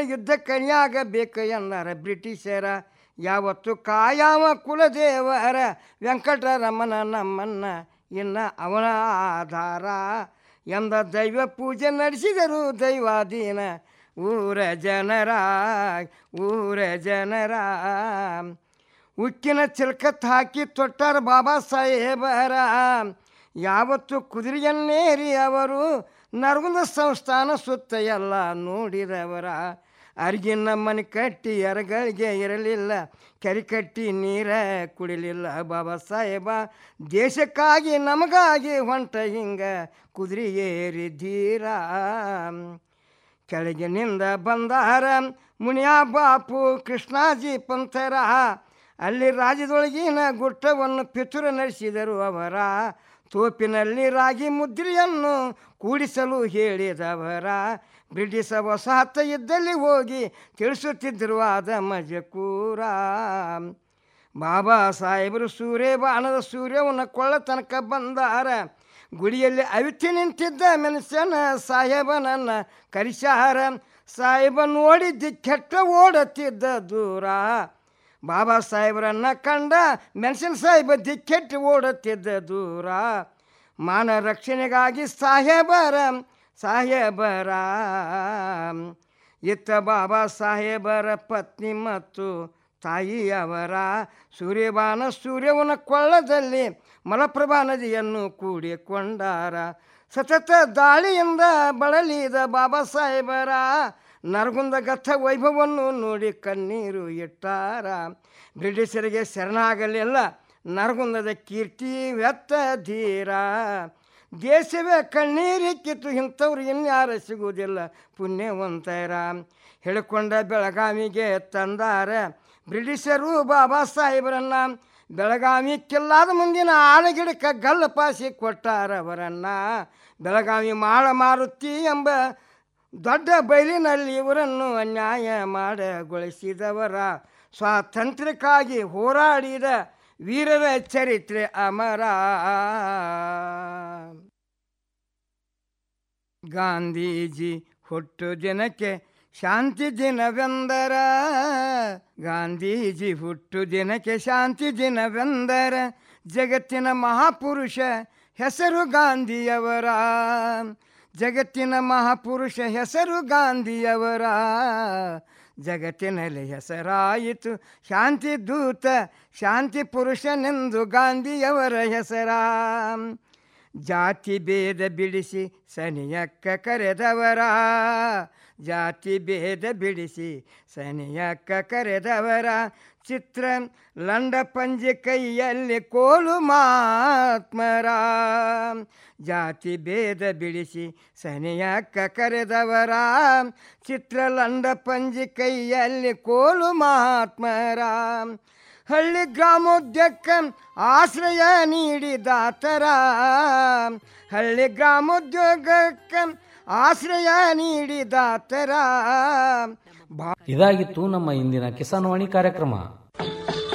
ಯುದ್ಧ ಕಣಿಯಾಗಬೇಕು ಎಂದಾರ ಬ್ರಿಟಿಷರ ಯಾವತ್ತು ಕಾಯಾವ ಕುಲದೇವರ ವೆಂಕಟರಮಣ ನಮ್ಮನ್ನ ಇನ್ನ ಅವನ ಆಧಾರ ಎಂದ ದೈವ ಪೂಜೆ ನಡೆಸಿದರು ದೈವಾಧೀನ ಊರ ಜನರ ಊರ ಜನರ ಉಕ್ಕಿನ ಚಿಲ್ಕತ್ ಹಾಕಿ ತೊಟ್ಟಾರ ಬಾಬಾ ಸಾಹೇಬರ ಯಾವತ್ತು ಕುದುರೆಯನ್ನೇರಿ ಅವರು ನರಗುಂದ ಸಂಸ್ಥಾನ ಸುತ್ತ ಎಲ್ಲ ನೋಡಿದವರ ಅರ್ಗಿನ ಮನೆ ಕಟ್ಟಿ ಎರಗಳಿಗೆ ಇರಲಿಲ್ಲ ಕೆರೆ ಕಟ್ಟಿ ನೀರ ಕುಡಿಲಿಲ್ಲ ಬಾಬಾ ಸಾಹೇಬ ದೇಶಕ್ಕಾಗಿ ನಮಗಾಗಿ ಹೊಂಟ ಹಿಂಗ ಕುದುರೆ ಏರಿ ಧೀರ ಕೆಳಗಿನಿಂದ ಬಂದಾರ ಮುನಿಯಾ ಬಾಪು ಕೃಷ್ಣಾಜಿ ಪಂಥರ ಅಲ್ಲಿ ರಾಜ್ಯದೊಳಗಿನ ಗುಟ್ಟವನ್ನು ಪಿತುರ ನಡೆಸಿದರು ಅವರ ತೋಪಿನಲ್ಲಿ ರಾಗಿ ಮುದ್ರೆಯನ್ನು ಕೂಡಿಸಲು ಹೇಳಿದವರ ಬ್ರಿಟಿಷ ವಸಾಹತ ಇದ್ದಲ್ಲಿ ಹೋಗಿ ತಿಳಿಸುತ್ತಿದ್ದರು ಆದ ಮಜಕೂರ ಬಾಬಾ ಸಾಹೇಬರು ಸೂರ್ಯ ಬಾಣದ ಸೂರ್ಯವನ್ನು ಕೊಳ್ಳ ತನಕ ಬಂದಾರ ಗುಡಿಯಲ್ಲಿ ಅವಿತಿ ನಿಂತಿದ್ದ ಮನುಷ್ಯನ ಸಾಹೇಬನನ್ನ ಕರಿಸಾರ ಸಾಹೇಬ ನೋಡಿದ್ದ ಕೆಟ್ಟ ಓಡುತ್ತಿದ್ದ ದೂರ ಬಾಬಾ ಸಾಹೇಬರನ್ನ ಕಂಡ ಮೆಣಸಿನ ಸಾಹೇಬ ದಿಕ್ಕೆಟ್ಟು ಓಡುತ್ತಿದ್ದ ದೂರ ಮಾನ ರಕ್ಷಣೆಗಾಗಿ ಸಾಹೇಬರ ಸಾಹೇಬರ ಇತ್ತ ಬಾಬಾ ಸಾಹೇಬರ ಪತ್ನಿ ಮತ್ತು ತಾಯಿಯವರ ಸೂರ್ಯಬಾನ ಸೂರ್ಯವನ ಕೊಳ್ಳದಲ್ಲಿ ಮಲಪ್ರಭಾ ನದಿಯನ್ನು ಕೂಡಿಕೊಂಡಾರ ಸತತ ದಾಳಿಯಿಂದ ಬಳಲಿದ ಬಾಬಾ ಸಾಹೇಬರ ನರಗುಂದ ಗಥ ವೈಭವವನ್ನು ನೋಡಿ ಕಣ್ಣೀರು ಇಟ್ಟಾರ ಬ್ರಿಟಿಷರಿಗೆ ಶರಣಾಗಲಿಲ್ಲ ನರಗುಂದದ ಕೀರ್ತಿ ವ್ಯತ್ತ ಧೀರ ದೇಶವೇ ಕಣ್ಣೀರಿಕ್ಕಿತ್ತು ಇಂಥವ್ರು ಇನ್ಯಾರು ಸಿಗುವುದಿಲ್ಲ ಪುಣ್ಯವಂತರ ಹೇಳಿಕೊಂಡ ಬೆಳಗಾವಿಗೆ ತಂದಾರ ಬ್ರಿಟಿಷರು ಬಾಬಾ ಸಾಹೇಬರನ್ನ ಬೆಳಗಾವಿ ಕಿಲ್ಲಾದ ಮುಂದಿನ ಆಲಗಿಡಕ್ಕೆ ಗಲ್ಲಪಾಸಿ ಕೊಟ್ಟಾರ ಅವರನ್ನ ಬೆಳಗಾವಿ ಮಾಳ ಮಾರುತಿ ಎಂಬ ದೊಡ್ಡ ಬಯಲಿನಲ್ಲಿ ಇವರನ್ನು ಅನ್ಯಾಯ ಮಾಡಗೊಳಿಸಿದವರ ಸ್ವಾತಂತ್ರ್ಯಕ್ಕಾಗಿ ಹೋರಾಡಿದ ವೀರರ ಚರಿತ್ರೆ ಅಮರ ಗಾಂಧೀಜಿ ಹುಟ್ಟು ದಿನಕ್ಕೆ ಶಾಂತಿ ದಿನವೆಂದರ ಗಾಂಧೀಜಿ ಹುಟ್ಟು ದಿನಕ್ಕೆ ಶಾಂತಿ ದಿನವೆಂದರ ಜಗತ್ತಿನ ಮಹಾಪುರುಷ ಹೆಸರು ಗಾಂಧಿಯವರ ಜಗತ್ತಿನ ಮಹಾಪುರುಷ ಹೆಸರು ಗಾಂಧಿಯವರ ಜಗತ್ತಿನಲ್ಲಿ ಹೆಸರಾಯಿತು ಶಾಂತಿ ದೂತ ಶಾಂತಿ ಪುರುಷನೆಂದು ಗಾಂಧಿಯವರ ಹೆಸರ ಜಾತಿ ಭೇದ ಬಿಡಿಸಿ ಸನಿಯಕ್ಕ ಕರೆದವರ ಜಾತಿ ಭೇದ ಬಿಡಿಸಿ ಸನಿಯಕ್ಕ ಕರೆದವರ ಚಿತ್ರ ಲಂಡ ಪಂಜೆ ಕೈಯಲ್ಲಿ ಕೋಲು ಮಾತ್ಮರ ಜಾತಿ ಭೇದ ಬಿಡಿಸಿ ಸನಿಯಕ್ಕ ಕರೆದವರ ಚಿತ್ರ ಲಂಡ ಪಂಜೆ ಕೈಯಲ್ಲಿ ಕೋಲು ಮಹಾತ್ಮರ ಹಳ್ಳಿ ಗ್ರಾಮೋದ್ಯಕ್ಕ ಆಶ್ರಯ ನೀಡಿದಾತರ ಹಳ್ಳಿ ಗ್ರಾಮೋದ್ಯೋಗಕ್ಕೆ ಆಶ್ರಯ ನೀಡಿದಾತರ ಇದಾಗಿತ್ತು ನಮ್ಮ ಇಂದಿನ ಕಿಸಾನ್ವಾಣಿ ಕಾರ್ಯಕ್ರಮ